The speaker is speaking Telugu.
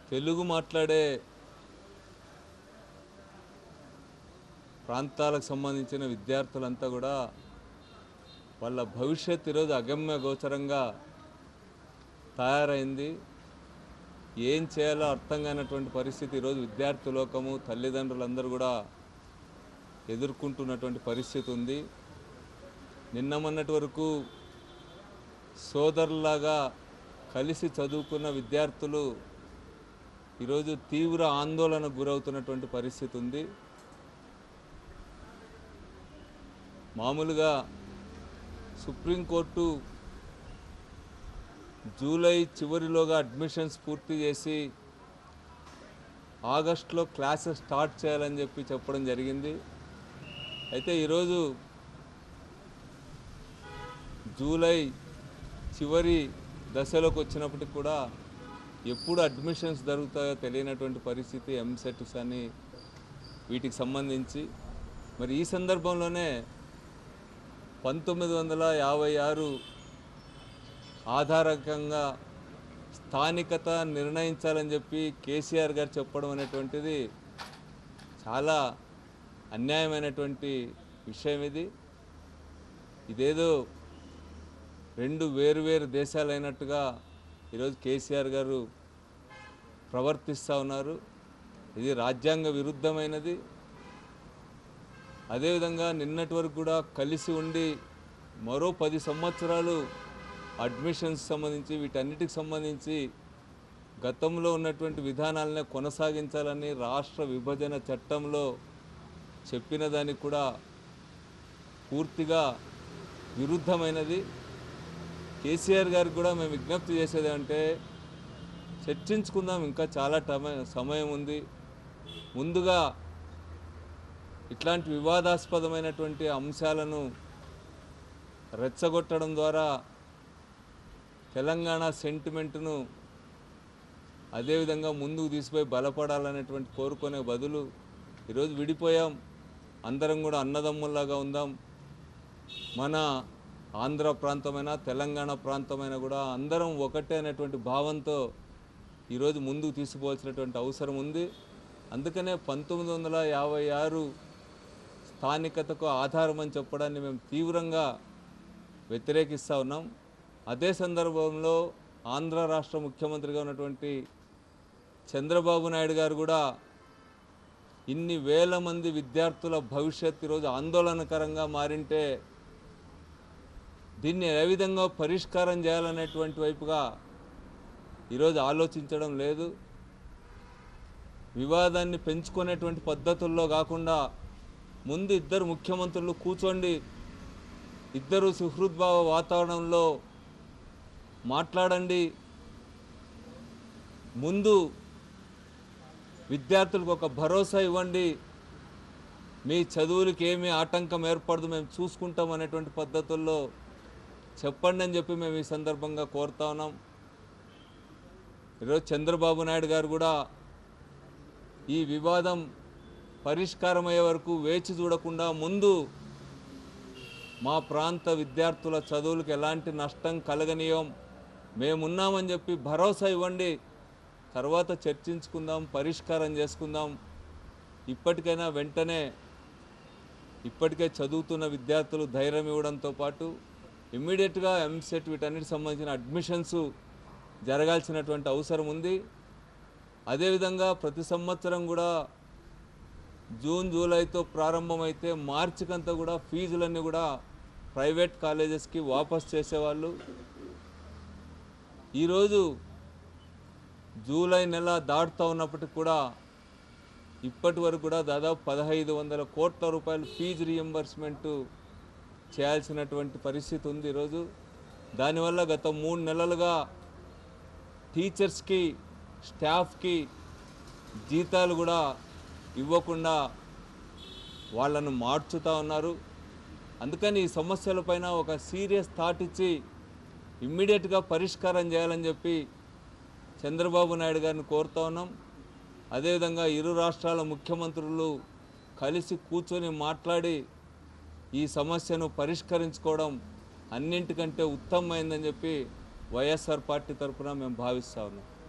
తెలుగు మాట్లాడే ప్రాంతాలకు సంబంధించిన విద్యార్థులంతా కూడా వాళ్ళ భవిష్యత్ ఈరోజు అగమ్య గోచరంగా తయారైంది ఏం చేయాలో అర్థం కానటువంటి పరిస్థితి ఈరోజు విద్యార్థి లోకము తల్లిదండ్రులందరూ కూడా ఎదుర్కొంటున్నటువంటి పరిస్థితి ఉంది నిన్న మొన్నటి వరకు సోదరులాగా కలిసి చదువుకున్న విద్యార్థులు ఈరోజు తీవ్ర ఆందోళనకు గురవుతున్నటువంటి పరిస్థితి ఉంది మామూలుగా సుప్రీంకోర్టు జూలై చివరిలోగా అడ్మిషన్స్ పూర్తి చేసి ఆగస్టులో క్లాసెస్ స్టార్ట్ చేయాలని చెప్పి చెప్పడం జరిగింది అయితే ఈరోజు జూలై చివరి దశలోకి వచ్చినప్పటికి కూడా ఎప్పుడు అడ్మిషన్స్ జరుగుతాయో తెలియనటువంటి పరిస్థితి ఎంసెట్స్ అని వీటికి సంబంధించి మరి ఈ సందర్భంలోనే పంతొమ్మిది వందల యాభై ఆరు ఆధారకంగా స్థానికత నిర్ణయించాలని చెప్పి కేసీఆర్ గారు చెప్పడం అనేటువంటిది చాలా అన్యాయమైనటువంటి విషయం ఇది ఇదేదో రెండు వేరువేరు దేశాలు అయినట్టుగా ఈరోజు కేసీఆర్ గారు ప్రవర్తిస్తూ ఉన్నారు ఇది రాజ్యాంగ విరుద్ధమైనది అదేవిధంగా నిన్నటి వరకు కూడా కలిసి ఉండి మరో పది సంవత్సరాలు అడ్మిషన్స్ సంబంధించి వీటన్నిటికి సంబంధించి గతంలో ఉన్నటువంటి విధానాలనే కొనసాగించాలని రాష్ట్ర విభజన చట్టంలో చెప్పిన దానికి కూడా పూర్తిగా విరుద్ధమైనది కేసీఆర్ గారికి కూడా మేము విజ్ఞప్తి చేసేది అంటే చర్చించుకుందాం ఇంకా చాలా టమ- సమయం ఉంది ముందుగా ఇట్లాంటి వివాదాస్పదమైనటువంటి అంశాలను రెచ్చగొట్టడం ద్వారా తెలంగాణ సెంటిమెంట్ను అదేవిధంగా ముందుకు తీసిపోయి బలపడాలనేటువంటి కోరుకునే బదులు ఈరోజు విడిపోయాం అందరం కూడా అన్నదమ్ముల్లాగా ఉందాం మన ఆంధ్ర ప్రాంతమైన తెలంగాణ ప్రాంతమైన కూడా అందరం ఒకటే అనేటువంటి భావంతో ఈరోజు ముందుకు తీసుకోవాల్సినటువంటి అవసరం ఉంది అందుకనే పంతొమ్మిది వందల యాభై ఆరు స్థానికతకు ఆధారం అని చెప్పడాన్ని మేము తీవ్రంగా వ్యతిరేకిస్తూ ఉన్నాం అదే సందర్భంలో ఆంధ్ర రాష్ట్ర ముఖ్యమంత్రిగా ఉన్నటువంటి చంద్రబాబు నాయుడు గారు కూడా ఇన్ని వేల మంది విద్యార్థుల భవిష్యత్ ఈరోజు ఆందోళనకరంగా మారింటే దీన్ని ఏ విధంగా పరిష్కారం చేయాలనేటువంటి వైపుగా ఈరోజు ఆలోచించడం లేదు వివాదాన్ని పెంచుకునేటువంటి పద్ధతుల్లో కాకుండా ముందు ఇద్దరు ముఖ్యమంత్రులు కూర్చోండి ఇద్దరు సుహృద్భావ వాతావరణంలో మాట్లాడండి ముందు విద్యార్థులకు ఒక భరోసా ఇవ్వండి మీ చదువులకి ఏమీ ఆటంకం ఏర్పడదు మేము చూసుకుంటాం అనేటువంటి పద్ధతుల్లో చెప్పండి అని చెప్పి మేము ఈ సందర్భంగా కోరుతా ఉన్నాం ఈరోజు చంద్రబాబు నాయుడు గారు కూడా ఈ వివాదం పరిష్కారం అయ్యే వరకు వేచి చూడకుండా ముందు మా ప్రాంత విద్యార్థుల చదువులకు ఎలాంటి నష్టం కలగనీయం మేమున్నామని చెప్పి భరోసా ఇవ్వండి తర్వాత చర్చించుకుందాం పరిష్కారం చేసుకుందాం ఇప్పటికైనా వెంటనే ఇప్పటికే చదువుతున్న విద్యార్థులు ధైర్యం ఇవ్వడంతో పాటు ఇమ్మీడియట్గా ఎంసెట్ వీటన్నిటికి సంబంధించిన అడ్మిషన్స్ జరగాల్సినటువంటి అవసరం ఉంది అదేవిధంగా ప్రతి సంవత్సరం కూడా జూన్ జూలైతో ప్రారంభమైతే మార్చికంతా కూడా ఫీజులన్నీ కూడా ప్రైవేట్ కాలేజెస్కి వాపస్ చేసేవాళ్ళు ఈరోజు జూలై నెల దాటుతూ ఉన్నప్పటికి కూడా ఇప్పటి వరకు కూడా దాదాపు పదహైదు వందల కోట్ల రూపాయలు ఫీజు రియంబర్స్మెంట్ చేయాల్సినటువంటి పరిస్థితి ఉంది ఈరోజు దానివల్ల గత మూడు నెలలుగా టీచర్స్కి స్టాఫ్కి జీతాలు కూడా ఇవ్వకుండా వాళ్ళను మార్చుతూ ఉన్నారు అందుకని ఈ సమస్యలపైన ఒక సీరియస్ థాట్ ఇచ్చి ఇమ్మీడియట్గా పరిష్కారం చేయాలని చెప్పి చంద్రబాబు నాయుడు గారిని కోరుతా ఉన్నాం అదేవిధంగా ఇరు రాష్ట్రాల ముఖ్యమంత్రులు కలిసి కూర్చొని మాట్లాడి ఈ సమస్యను పరిష్కరించుకోవడం అన్నింటికంటే ఉత్తమమైందని చెప్పి వైఎస్ఆర్ పార్టీ తరఫున మేము భావిస్తా ఉన్నాం